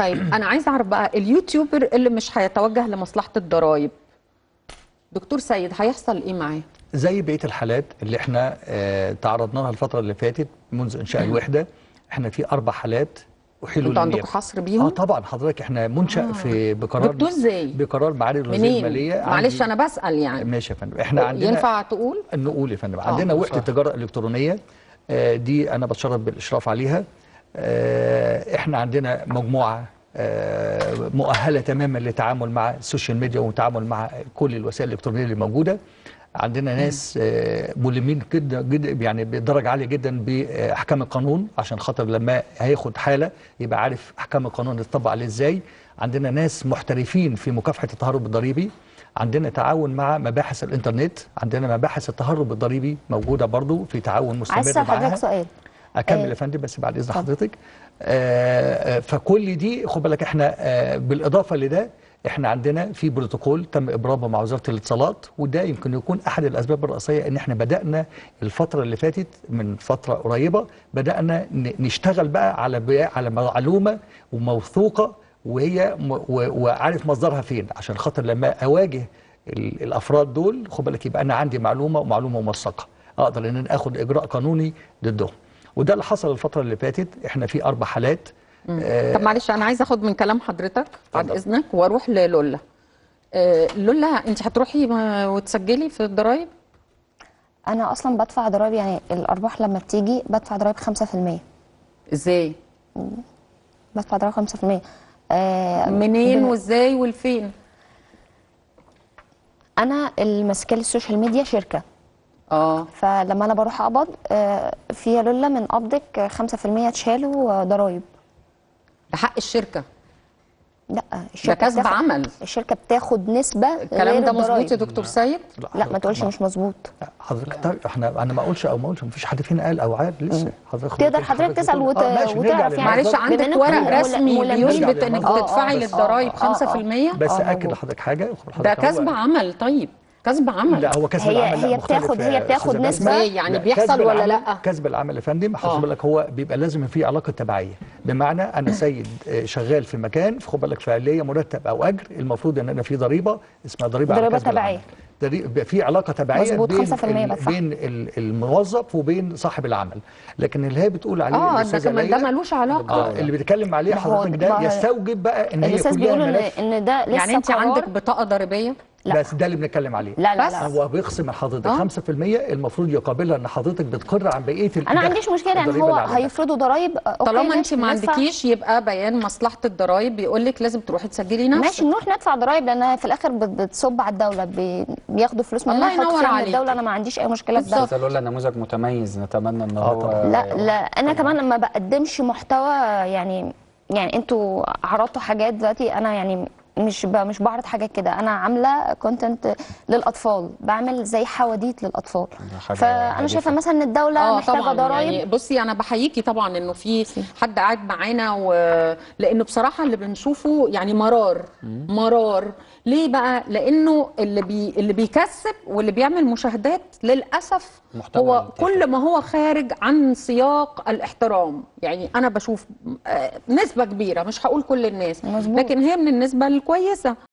طيب انا عايزه اعرف بقى اليوتيوبر اللي مش هيتوجه لمصلحه الضرايب دكتور سيد هيحصل ايه معاه زي بقيه الحالات اللي احنا آه تعرضنا لها الفتره اللي فاتت منذ انشاء الوحده احنا في اربع حالات احيلوا انتوا للنيابة. عندكم حصر اه بيهم طبعا حضرتك احنا منشا آه. في بقرار جبتوه ازاي بقرار معالي الوزير منين الماليه معلش عندي- انا بسال يعني ماشي يا فندم احنا عندنا ينفع تقول نقول يا فندم عندنا وحده صح. تجاره الكترونيه آه، دي انا بتشرف بالاشراف عليها آه، احنا عندنا مجموعه آه، مؤهله تماما للتعامل مع السوشيال ميديا والتعامل مع كل الوسائل الالكترونيه اللي موجوده عندنا ناس آه، ملمين جدا جدا يعني بدرجه عاليه جدا باحكام القانون عشان خاطر لما هياخد حاله يبقى عارف احكام القانون تطبق عليه ازاي عندنا ناس محترفين في مكافحه التهرب الضريبي عندنا تعاون مع مباحث الانترنت عندنا مباحث التهرب الضريبي موجوده برضو في تعاون مستمر عايز اسال معاها حضرتك سؤال اكمل آه. يا فندم بس بعد اذن حضرتك آه، آه، فكل دي خد بالك احنا آه، بالاضافه لده احنا عندنا في بروتوكول تم ابرامه مع وزاره الاتصالات وده يمكن يكون احد الاسباب الرئيسيه ان احنا بدانا الفتره اللي فاتت من فتره قريبه بدانا ن- نشتغل بقى على بيع- على معلومه وموثوقه وهي م- و- وعارف مصدرها فين عشان خاطر لما اواجه ال- الافراد دول خد بالك يبقى انا عندي معلومه ومعلومه موثقه اقدر ان انا اخد اجراء قانوني ضدهم وده اللي حصل الفتره اللي فاتت احنا في اربع حالات آه، طب معلش انا عايزه اخد من كلام حضرتك بعد اتفضل. اذنك واروح للولا آه، لولا انت هتروحي ما- وتسجلي في الضرايب انا اصلا بدفع ضرايب يعني الارباح لما بتيجي بدفع ضرايب 5% ازاي بدفع ضرايب 5% آه منين بم- وازاي والفين انا المسكال السوشيال ميديا شركه اه فلما انا بروح اقبض آه في يا لولا من قبضك آه، 5% تشالوا آه، ضرايب ده حق الشركه لا ده الشركه كسب بتاخد- عمل الشركه بتاخد نسبه الكلام غير ده الضرايب. مظبوط يا دكتور سيد لا ما حضرتك تقولش مش مظبوط حضرتك طيب احنا انا ما اقولش او ما اقولش مفيش حد فينا قال او عاد لسه حضرتك تقدر حضرتك تسال بتقول- وت... آه، ماشي، نرجع وتعرف يعني معلش للموضوع. عندك بما إنك ورق مل- رسمي ملمين بيثبت بالموضوع. انك آه، آه، بتدفعي بس- للضرايب آه، آه، 5% بس آه، اكد موجود. لحضرتك حاجه حضرتك ده هو- كسب عمل طيب كسب عمل لا هو كسب هي- العمل لا هي مختلف بتاخد- يا هي بتاخد أستاذة نسبة. بسمة. إزاي؟ يعني لا، بيحصل كسب ولا العمل- لأ؟ كسب العمل يا فندم آه. خد بالك هو بيبقى لازم في علاقه تبعيه بمعنى انا سيد آه، شغال في مكان خد بالك فعليا مرتب او اجر المفروض ان انا في ضريبه اسمها ضريبه على ضريبة كسب تبعية. العمل. ضري- بيبقى في علاقه تبعيه مظبوط، بين 5% ال- بدفع. بين ال- الموظف وبين صاحب العمل لكن اللي هي بتقول عليه اه ده الأستاذة كمان ده ليلى، ملوش علاقه اه اللي بيتكلم عليه ما هو- حضرتك ما ده هو- يستوجب بقى ان هي الاستاذ كلها بيقول ان ملف ان ده لسه يعني انت قرار عندك بطاقه ضريبيه لا. بس ده اللي بنتكلم عليه لا لا بس. لا هو بيخصم من حضرتك آه. 5% المفروض يقابلها ان حضرتك بتقر عن بقيه انا ما عنديش مشكله يعني الضريبة هو اللي عليها. هيفرضوا ضرايب آه، أوكي، طالما انت ماشي، ما ندفع. عندكيش يبقى بيان مصلحه الضرايب بيقول لك لازم تروحي تسجلي نفسك ماشي نروح ندفع ضرايب لانها في الاخر بت- بتصب على الدوله بي- بياخدوا فلوس مننا الله يحطوا ينور فيها من عليك. الدوله انا ما عنديش اي مشكله في ده بالظبط. لولا نموذج متميز نتمنى ان آه هو طبعاً. لا لا انا كمان ما بقدمش محتوى يعني يعني انتوا عرضتوا حاجات دلوقتي انا يعني مش ب... مش بعرض حاجات كده انا عامله كونتنت للاطفال بعمل زي حواديت للاطفال ده حاجة فانا هادفة. شايفه مثلا ان الدوله اه محتاجه طبعا ضرايب يعني بصي انا بحييكي طبعا انه في حد قاعد معانا و... لانه بصراحه اللي بنشوفه يعني مرار مرار ليه بقى لانه اللي بي... اللي بيكسب واللي بيعمل مشاهدات للاسف محتوى هو انتشار. كل ما هو خارج عن سياق الاحترام يعني انا بشوف آه، نسبه كبيره مش هقول كل الناس مظبوط. لكن هي من النسبه الكويسه